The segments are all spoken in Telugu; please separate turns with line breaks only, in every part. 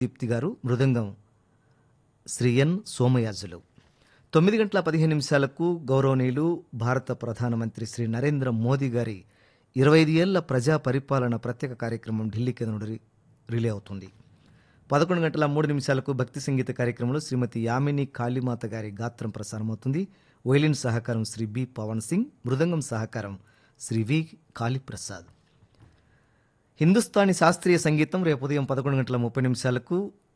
దీప్తి గారు మృదంగం శ్రీ ఎన్ సోమయాజులు తొమ్మిది గంటల పదిహేను నిమిషాలకు గౌరవనీయులు భారత ప్రధానమంత్రి శ్రీ నరేంద్ర మోదీ గారి ఇరవై ఐదు ఏళ్ల ప్రజా పరిపాలన ప్రత్యేక కార్యక్రమం ఢిల్లీ కేంద్రం నుండి రిలే అవుతుంది పదకొండు గంటల మూడు నిమిషాలకు భక్తి సంగీత కార్యక్రమంలో శ్రీమతి యామిని కాళీమాత గారి గాత్రం ప్రసారమవుతుంది వైలిన్ సహకారం శ్రీ బి పవన్ సింగ్ మృదంగం సహకారం శ్రీ వి కాళీప్రసాద్ హిందుస్థానీ శాస్త్రీయ సంగీతం రేపు ఉదయం పదకొండు గంటల ముప్పై నిమిషాలకు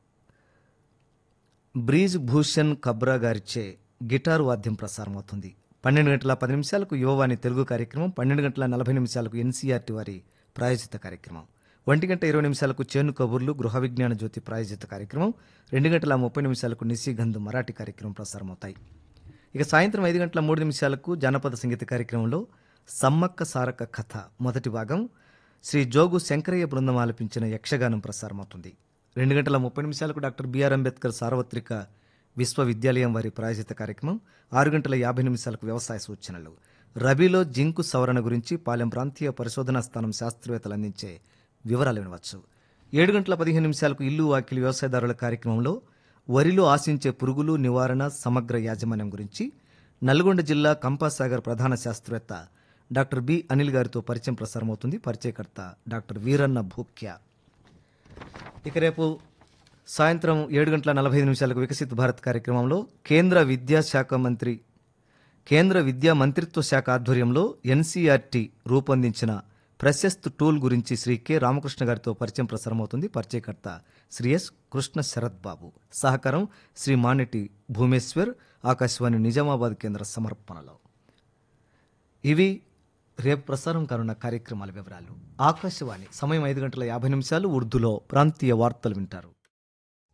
బ్రీజ్ భూషణ్ కబ్రా గారిచే గిటారు వాద్యం ప్రసారమవుతుంది పన్నెండు గంటల పది నిమిషాలకు యువవాణి తెలుగు కార్యక్రమం పన్నెండు గంటల నలభై నిమిషాలకు ఎన్సీఆర్టీ వారి ప్రాయోజిత కార్యక్రమం ఒంటి గంట ఇరవై నిమిషాలకు చేను కబుర్లు గృహ విజ్ఞాన జ్యోతి ప్రాయోజిత కార్యక్రమం రెండు గంటల ముప్పై నిమిషాలకు నిశీగంధ్ మరాఠీ కార్యక్రమం ప్రసారమవుతాయి ఇక సాయంత్రం ఐదు గంటల మూడు నిమిషాలకు జానపద సంగీత కార్యక్రమంలో సమ్మక్క సారక్క కథ మొదటి భాగం శ్రీ జోగు శంకరయ్య బృందం ఆలపించిన యక్షగానం ప్రసారమవుతుంది రెండు గంటల ముప్పై నిమిషాలకు డాక్టర్ బిఆర్ అంబేద్కర్ సార్వత్రిక విశ్వవిద్యాలయం వారి ప్రాయోజిత కార్యక్రమం ఆరు గంటల యాభై నిమిషాలకు వ్యవసాయ సూచనలు రబీలో జింకు సవరణ గురించి పాలెం ప్రాంతీయ పరిశోధనా స్థానం శాస్త్రవేత్తలు అందించే వివరాలు వినవచ్చు ఏడు గంటల పదిహేను నిమిషాలకు ఇల్లు వాకిలి వ్యవసాయదారుల కార్యక్రమంలో వరిలో ఆశించే పురుగులు నివారణ సమగ్ర యాజమాన్యం గురించి నల్గొండ జిల్లా కంపాసాగర్ ప్రధాన శాస్త్రవేత్త డాక్టర్ బి అనిల్ గారితో పరిచయం ప్రసారమవుతుంది పరిచయకర్త డాక్టర్ వీరన్న భూక్య ఇక రేపు సాయంత్రం ఏడు గంటల నలభై ఐదు నిమిషాలకు వికసిత్ భారత్ కార్యక్రమంలో కేంద్ర విద్యాశాఖ మంత్రి కేంద్ర విద్యా మంత్రిత్వ శాఖ ఆధ్వర్యంలో ఎన్సీఆర్టీ రూపొందించిన ప్రశస్త్ టూల్ గురించి శ్రీ కె రామకృష్ణ గారితో పరిచయం ప్రసారమవుతుంది పరిచయకర్త శ్రీ ఎస్ కృష్ణ శరత్ బాబు సహకారం శ్రీ మానెటి భూమేశ్వర్ ఆకాశవాణి నిజామాబాద్ కేంద్ర సమర్పణలో ఇవి రేపు ప్రసారం కానున్న కార్యక్రమాల వివరాలు ఆకాశవాణి సమయం ఐదు గంటల యాభై నిమిషాలు ఉర్దూలో ప్రాంతీయ వార్తలు వింటారు